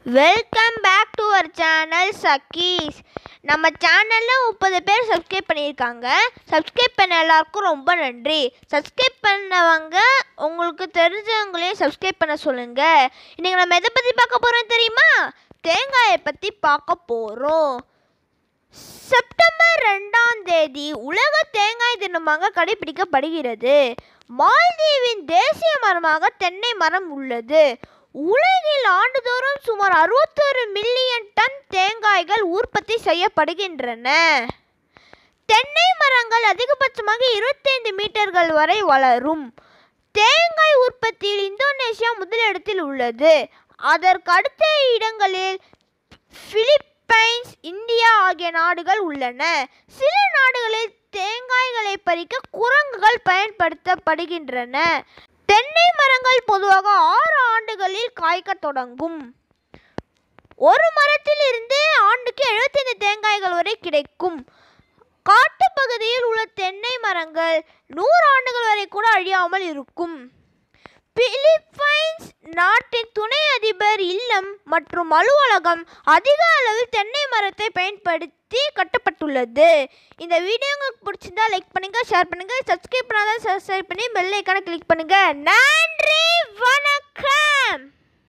welcome back to our channel சக்கீஸ் நம்ம சேனலில் முப்பது பேர் சப்ஸ்கிரைப் பண்ணியிருக்காங்க சப்ஸ்கிரைப் பண்ண எல்லாருக்கும் ரொம்ப நன்றி சப்ஸ்கிரைப் பண்ணவங்க உங்களுக்கு தெரிஞ்சவங்களையும் சப்ஸ்கிரைப் பண்ண சொல்லுங்கள் இன்றைக்கி நம்ம எதை பற்றி பார்க்க போகிறோம் தெரியுமா தேங்காயை பற்றி பார்க்க போகிறோம் செப்டம்பர் ரெண்டாம் தேதி உலக தேங்காய் தினமாக கடைபிடிக்கப்படுகிறது மால்தீவின் தேசிய மரமாக தென்னை மரம் உள்ளது உலகில் ஆண்டுதோறும் சுமார் அறுபத்தொரு மில்லியன் டன் தேங்காய்கள் உற்பத்தி செய்யப்படுகின்றன தென்னை மரங்கள் அதிகபட்சமாக இருபத்தைந்து மீட்டர்கள் வரை வளரும் தேங்காய் உற்பத்தியில் இந்தோனேசியா முதலிடத்தில் உள்ளது அதற்கு அடுத்த இடங்களில் பிலிப்பைன்ஸ் இந்தியா ஆகிய நாடுகள் உள்ளன சில நாடுகளில் தேங்காய்களை பறிக்க குரங்குகள் பயன்படுத்தப்படுகின்றன தென்னை மரங்கள் பொதுவாக ஆறு ஆண்டுகளில் காய்க்கத் தொடங்கும் ஒரு மரத்தில் இருந்து ஆண்டுக்கு எழுபத்தைந்து தேங்காய்கள் வரை கிடைக்கும் காட்டுப்பகுதியில் உள்ள தென்னை மரங்கள் நூறு ஆண்டுகள் வரை கூட அழியாமல் இருக்கும் பிலிப்பைன்ஸ் நாட்டின் துணை அதிபர் இல்லம் மற்றும் அலுவலகம் அதிக அளவில் தென்னை மரத்தை பயன்படுத்தி கட்டப்பட்டுள்ளது இந்த வீடியோ உங்களுக்கு பிடிச்சிருந்தா லைக் பண்ணுங்க ஷேர் பண்ணுங்க சப்ஸ்கிரைப் பண்ணாதான் சப்ஸ்கிரைப் பண்ணி பெல் ஐக்கானை கிளிக் பண்ணுங்க நன்றி வணக்கம்